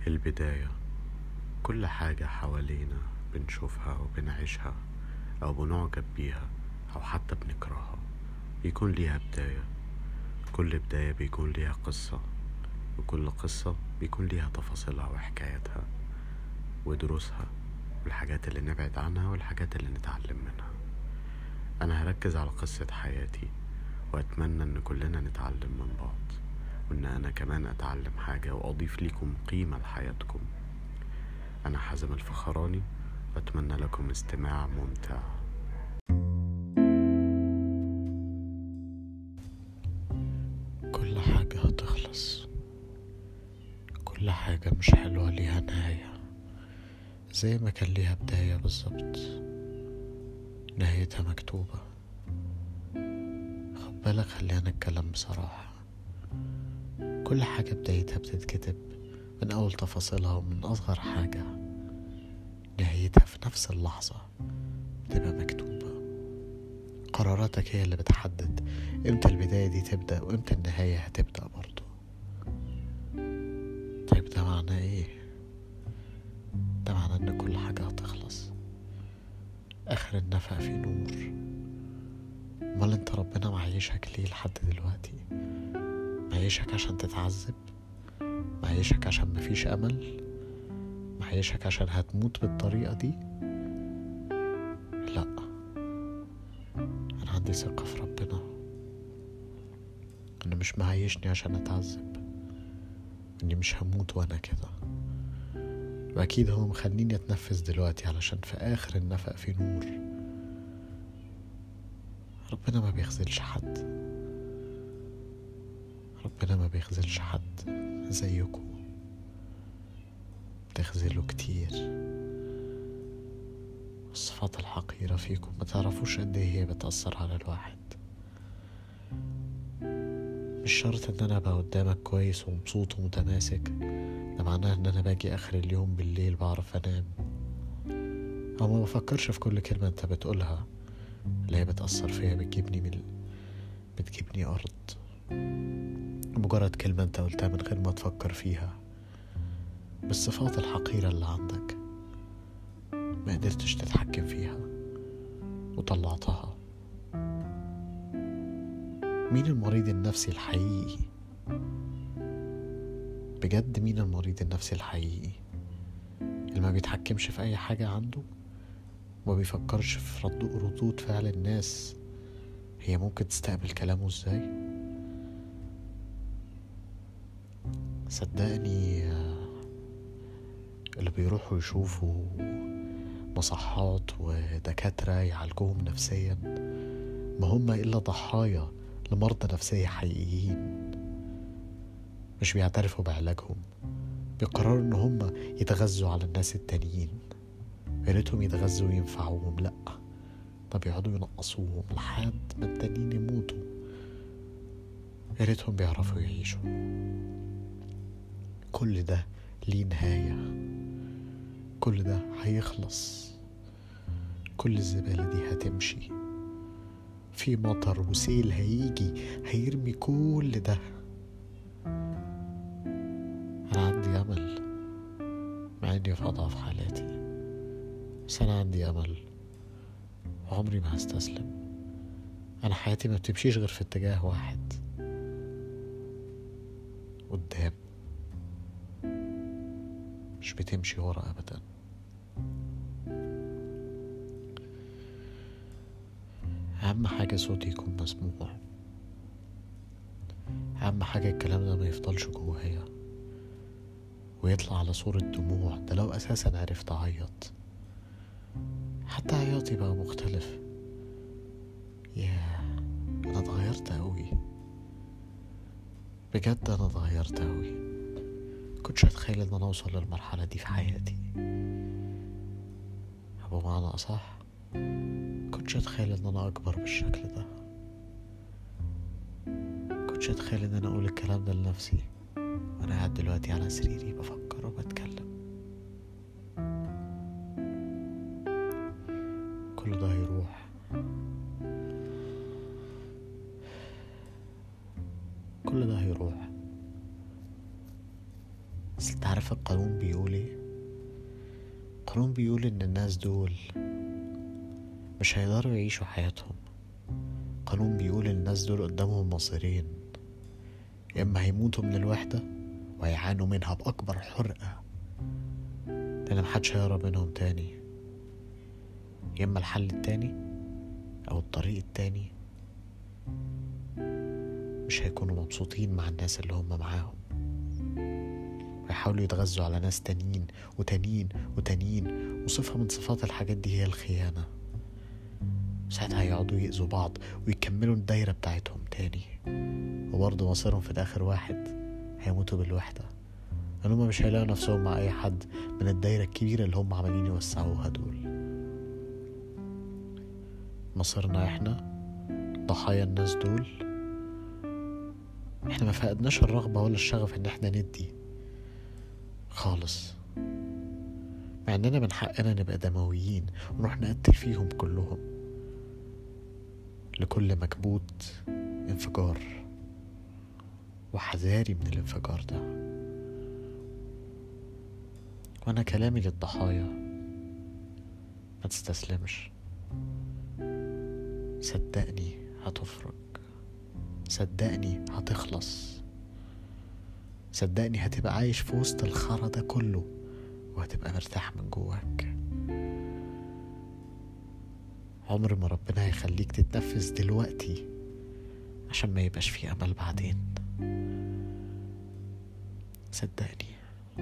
البداية كل حاجة حوالينا بنشوفها وبنعيشها أو بنعجب بيها أو حتى بنكرهها بيكون ليها بداية كل بداية بيكون ليها قصة وكل قصة بيكون ليها تفاصيلها وحكاياتها ودروسها والحاجات اللي نبعد عنها والحاجات اللي نتعلم منها أنا هركز على قصة حياتي وأتمنى إن كلنا نتعلم من بعض وإن أنا كمان أتعلم حاجة وأضيف لكم قيمة لحياتكم أنا حازم الفخراني وأتمنى لكم استماع ممتع كل حاجة هتخلص كل حاجة مش حلوة ليها نهاية زي ما كان ليها بداية بالظبط نهايتها مكتوبة خد بالك خلينا نتكلم بصراحة كل حاجة بدايتها بتتكتب من أول تفاصيلها ومن أصغر حاجة نهايتها في نفس اللحظة بتبقى مكتوبة قراراتك هي اللي بتحدد امتى البداية دي تبدأ وامتى النهاية هتبدأ برضو طيب ده معناه ايه؟ ده معناه ان كل حاجة هتخلص اخر النفق في نور امال انت ربنا معيشك ليه لحد دلوقتي معيشك عشان تتعذب معيشك عشان مفيش امل معيشك عشان هتموت بالطريقة دي لا انا عندي ثقة في ربنا انه مش معيشني عشان اتعذب اني مش هموت وانا كده واكيد هو مخليني اتنفس دلوقتي علشان في اخر النفق في نور ربنا ما بيخذلش حد ربنا ما بيخذلش حد زيكم بتخذلوا كتير الصفات الحقيرة فيكم ما تعرفوش قد ايه هي بتأثر على الواحد مش شرط ان انا ابقى قدامك كويس ومبسوط ومتماسك ده معناه ان انا باجي اخر اليوم بالليل بعرف انام او ما بفكرش في كل كلمة انت بتقولها اللي هي بتأثر فيا بتجيبني من بتجيبني أرض مجرد كلمة انت قلتها من غير ما تفكر فيها بالصفات الحقيرة اللي عندك ما قدرتش تتحكم فيها وطلعتها مين المريض النفسي الحقيقي بجد مين المريض النفسي الحقيقي اللي ما بيتحكمش في اي حاجة عنده وما بيفكرش في رد ردود فعل الناس هي ممكن تستقبل كلامه ازاي صدقني آه، اللي بيروحوا يشوفوا مصحات ودكاترة يعالجوهم نفسيا ما هم إلا ضحايا لمرضى نفسية حقيقيين مش بيعترفوا بعلاجهم بيقرروا إن هم يتغذوا على الناس التانيين يا ريتهم يتغذوا وينفعوهم لأ ده بيقعدوا ينقصوهم لحد ما التانيين يموتوا يا ريتهم بيعرفوا يعيشوا كل ده ليه نهاية كل ده هيخلص كل الزبالة دي هتمشي في مطر وسيل هيجي هيرمي كل ده أنا عندي أمل مع إني في أضعف حالاتي بس أنا عندي أمل وعمري ما هستسلم أنا حياتي ما بتمشيش غير في اتجاه واحد قدام مش بتمشي ورا أبدا أهم حاجة صوتي يكون مسموع أهم حاجة الكلام ده ما يفضلش جوايا ويطلع على صورة دموع ده لو أساسا عرفت أعيط حتى عياطي بقى مختلف ياه أنا اتغيرت أوي بجد أنا اتغيرت أوي كنتش أتخيل إن أنا أوصل للمرحلة دي في حياتي أو بمعنى أصح كنتش أتخيل إن أنا أكبر بالشكل ده كنتش أتخيل إن أنا أقول الكلام ده لنفسي وأنا قاعد دلوقتي على سريري بفكر وبتكلم كل ده هيروح كل ده هيروح بس انت عارف القانون بيقول ايه القانون بيقول ان الناس دول مش هيقدروا يعيشوا حياتهم القانون بيقول ان الناس دول قدامهم مصيرين يا اما هيموتوا من الوحدة وهيعانوا منها بأكبر حرقة لأن محدش هيقرب منهم تاني يا اما الحل التاني أو الطريق التاني مش هيكونوا مبسوطين مع الناس اللي هم معاهم ويحاولوا يتغذوا على ناس تانيين وتانيين وتانيين وصفة من صفات الحاجات دي هي الخيانة ساعتها هيقعدوا يأذوا بعض ويكملوا الدايرة بتاعتهم تاني وبرضه مصيرهم في الآخر واحد هيموتوا بالوحدة لأن هما مش هيلاقوا نفسهم مع أي حد من الدايرة الكبيرة اللي هم عمالين يوسعوها دول مصيرنا احنا ضحايا الناس دول احنا ما فقدناش الرغبة ولا الشغف ان احنا ندي خالص مع اننا من حقنا نبقى دمويين ونروح نقتل فيهم كلهم لكل مكبوت انفجار وحذاري من الانفجار ده وانا كلامي للضحايا ما تستسلمش صدقني هتفرج صدقني هتخلص صدقني هتبقى عايش في وسط الخرا ده كله وهتبقى مرتاح من جواك عمر ما ربنا هيخليك تتنفس دلوقتي عشان ما يبقاش في امل بعدين صدقني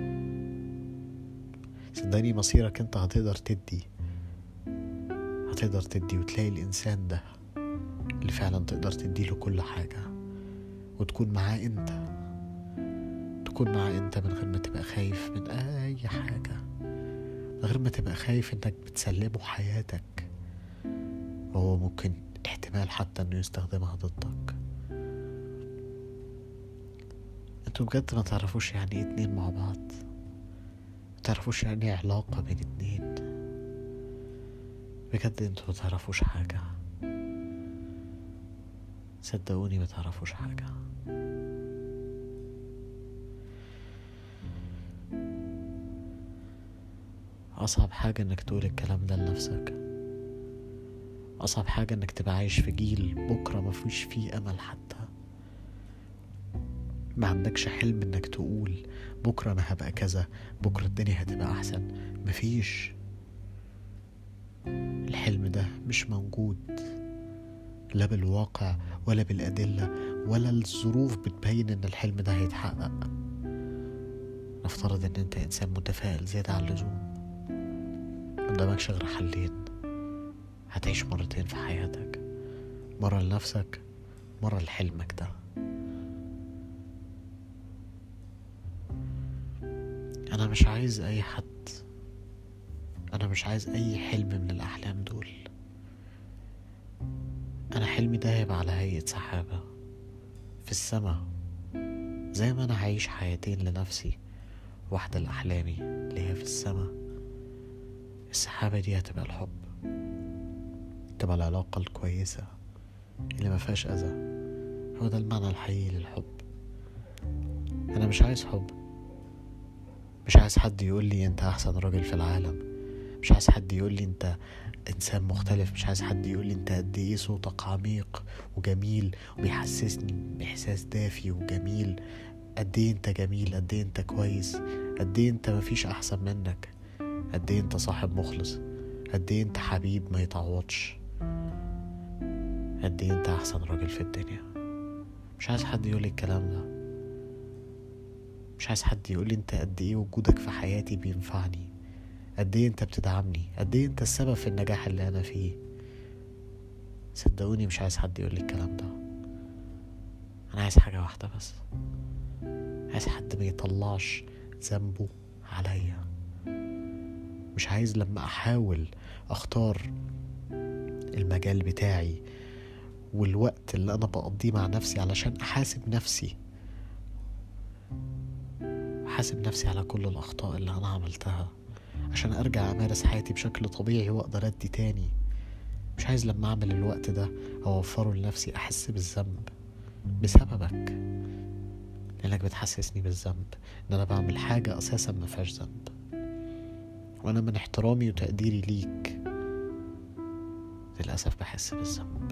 صدقني مصيرك انت هتقدر تدي هتقدر تدي وتلاقي الانسان ده اللي فعلا تقدر تديله كل حاجة وتكون معاه انت تكون معاه انت من غير ما تبقى خايف من اي حاجة من غير ما تبقى خايف انك بتسلمه حياتك وهو ممكن احتمال حتى انه يستخدمها ضدك انتوا بجد ما تعرفوش يعني ايه اتنين مع بعض ما تعرفوش يعني ايه علاقة بين اتنين بجد انتوا ما تعرفوش حاجة صدقوني ما تعرفوش حاجة أصعب حاجة إنك تقول الكلام ده لنفسك أصعب حاجة إنك تبقى عايش في جيل بكرة مفيش فيه أمل حتى ما عندكش حلم إنك تقول بكرة أنا هبقى كذا بكرة الدنيا هتبقى أحسن مفيش الحلم ده مش موجود لا بالواقع ولا بالأدلة ولا الظروف بتبين إن الحلم ده هيتحقق نفترض إن أنت إنسان متفائل زيادة عن اللزوم قدامكش غير حلين هتعيش مرتين في حياتك مرة لنفسك مرة لحلمك ده أنا مش عايز أي حد أنا مش عايز أي حلم من الأحلام دول أنا حلمي ده هيبقى على هيئة سحابة في السما زي ما أنا هعيش حياتين لنفسي واحدة لأحلامي اللي هي في السما السحابة دي هتبقى الحب تبقى العلاقة الكويسة اللي ما فيهاش أذى هو ده المعنى الحقيقي للحب أنا مش عايز حب مش عايز حد يقول لي أنت أحسن راجل في العالم مش عايز حد يقول لي أنت إنسان مختلف مش عايز حد يقول لي أنت قد إيه صوتك عميق وجميل وبيحسسني بإحساس دافي وجميل قد إيه أنت جميل قد إيه أنت كويس قد إيه أنت مفيش أحسن منك قد إيه أنت صاحب مخلص قد إيه أنت حبيب ما يتعوضش قد إيه أنت أحسن راجل في الدنيا مش عايز حد يقول لي الكلام ده مش عايز حد يقول لي أنت قد إيه وجودك في حياتي بينفعني قد إيه أنت بتدعمني قد إيه أنت السبب في النجاح اللي أنا فيه صدقوني مش عايز حد يقول لي الكلام ده أنا عايز حاجة واحدة بس عايز حد ما يطلعش ذنبه عليا مش عايز لما احاول اختار المجال بتاعي والوقت اللي انا بقضيه مع نفسي علشان احاسب نفسي احاسب نفسي على كل الاخطاء اللي انا عملتها عشان ارجع امارس حياتي بشكل طبيعي واقدر ادي تاني مش عايز لما اعمل الوقت ده اوفره لنفسي احس بالذنب بسببك لانك بتحسسني بالذنب ان انا بعمل حاجة اساسا ما فيهاش ذنب وانا من احترامي وتقديري ليك للاسف بحس بالذنب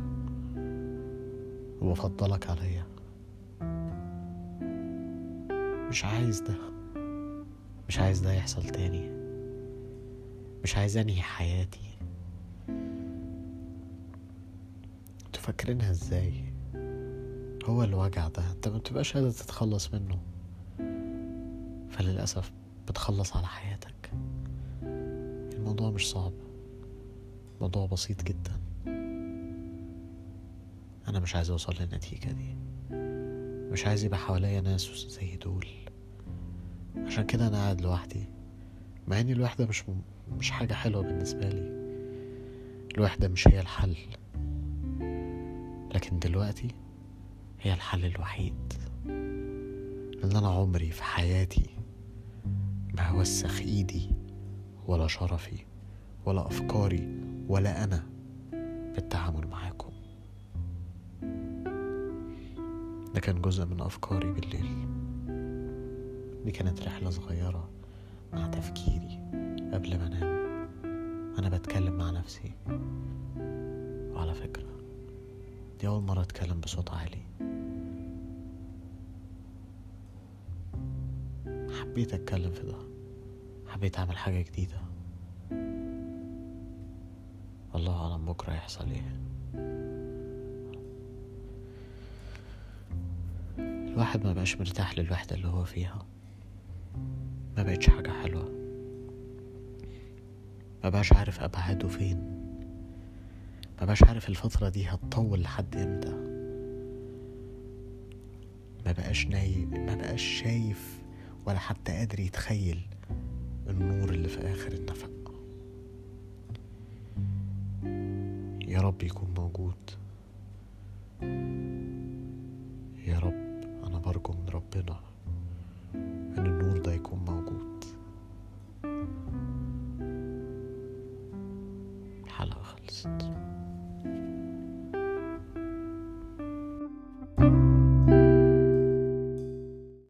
وبفضلك عليا مش عايز ده مش عايز ده يحصل تاني مش عايز انهي حياتي انتوا فاكرينها ازاي هو الوجع ده انت ما بتبقاش قادر تتخلص منه فللأسف بتخلص على حياتك الموضوع مش صعب موضوع بسيط جدا انا مش عايز اوصل للنتيجة دي مش عايز يبقى حواليا ناس زي دول عشان كده انا قاعد لوحدي مع ان الوحدة مش مش حاجة حلوة بالنسبة لي الوحدة مش هي الحل لكن دلوقتي هي الحل الوحيد ان انا عمري في حياتي ما هوسخ ايدي ولا شرفي ولا افكاري ولا انا بالتعامل معاكم ده كان جزء من افكاري بالليل دي كانت رحلة صغيرة مع تفكيري قبل ما انام انا بتكلم مع نفسي وعلى فكرة دي اول مرة اتكلم بصوت عالي حبيت اتكلم في ده حبيت اعمل حاجة جديدة الله اعلم بكرة هيحصل ايه الواحد ما بقاش مرتاح للوحدة اللي هو فيها ما بقتش حاجة حلوة ما بقاش عارف ابعاده فين ما بقاش عارف الفترة دي هتطول لحد امتى ما بقاش نايم ما بقاش شايف ولا حتى قادر يتخيل النور اللي في اخر النفق يا رب يكون موجود يا رب انا برجو من ربنا ان النور ده يكون موجود الحلقة خلصت